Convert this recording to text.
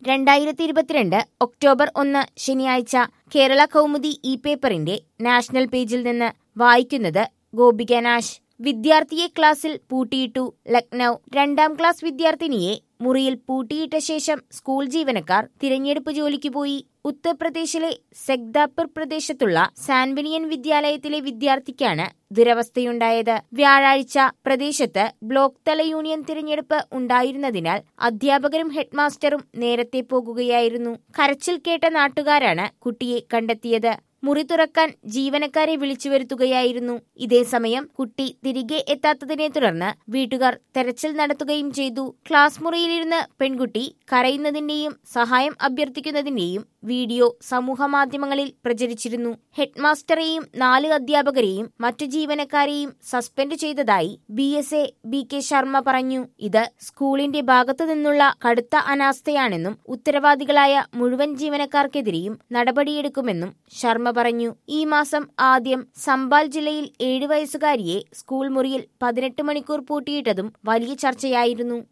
രണ്ടായിരത്തി ഇരുപത്തിരണ്ട് ഒക്ടോബർ ഒന്ന് ശനിയാഴ്ച കേരള കൗമുദി ഇ പേപ്പറിന്റെ നാഷണൽ പേജിൽ നിന്ന് വായിക്കുന്നത് ഗോപിക നാശ് വിദ്യാർത്ഥിയെ ക്ലാസ്സിൽ പൂട്ടിയിട്ടു ലക്നൌ രണ്ടാം ക്ലാസ് വിദ്യാർത്ഥിനിയെ മുറിയിൽ പൂട്ടിയിട്ട ശേഷം സ്കൂൾ ജീവനക്കാർ തിരഞ്ഞെടുപ്പ് ജോലിക്ക് പോയി ഉത്തർപ്രദേശിലെ സെഗ്ദാപുർ പ്രദേശത്തുള്ള സാൻവനിയൻ വിദ്യാലയത്തിലെ വിദ്യാർത്ഥിക്കാണ് ദുരവസ്ഥയുണ്ടായത് വ്യാഴാഴ്ച പ്രദേശത്ത് ബ്ലോക്ക് തല യൂണിയൻ തിരഞ്ഞെടുപ്പ് ഉണ്ടായിരുന്നതിനാൽ അധ്യാപകരും ഹെഡ്മാസ്റ്ററും നേരത്തെ പോകുകയായിരുന്നു കരച്ചിൽ കേട്ട നാട്ടുകാരാണ് കുട്ടിയെ കണ്ടെത്തിയത് മുറി തുറക്കാൻ ജീവനക്കാരെ വിളിച്ചു വരുത്തുകയായിരുന്നു ഇതേസമയം കുട്ടി തിരികെ എത്താത്തതിനെ തുടർന്ന് വീട്ടുകാർ തെരച്ചിൽ നടത്തുകയും ചെയ്തു ക്ലാസ് മുറിയിലിരുന്ന് പെൺകുട്ടി കരയുന്നതിന്റെയും സഹായം അഭ്യർത്ഥിക്കുന്നതിന്റെയും വീഡിയോ സമൂഹമാധ്യമങ്ങളിൽ പ്രചരിച്ചിരുന്നു ഹെഡ്മാസ്റ്ററെയും നാല് അധ്യാപകരെയും മറ്റു ജീവനക്കാരെയും സസ്പെൻഡ് ചെയ്തതായി B S A B K Sharma പറഞ്ഞു ഇത് സ്കൂളിന്റെ ഭാഗത്തു നിന്നുള്ള കടുത്ത അനാസ്ഥയാണെന്നും ഉത്തരവാദികളായ മുഴുവൻ ജീവനക്കാർക്കെതിരെയും നടപടിയെടുക്കുമെന്നും ശർമ്മ പറഞ്ഞു ഈ മാസം ആദ്യം സംബാൽ ജില്ലയിൽ ഏഴു വയസ്സുകാരിയെ സ്കൂൾ മുറിയിൽ പതിനെട്ട് മണിക്കൂർ പൂട്ടിയിട്ടതും വലിയ ചർച്ചയായിരുന്നു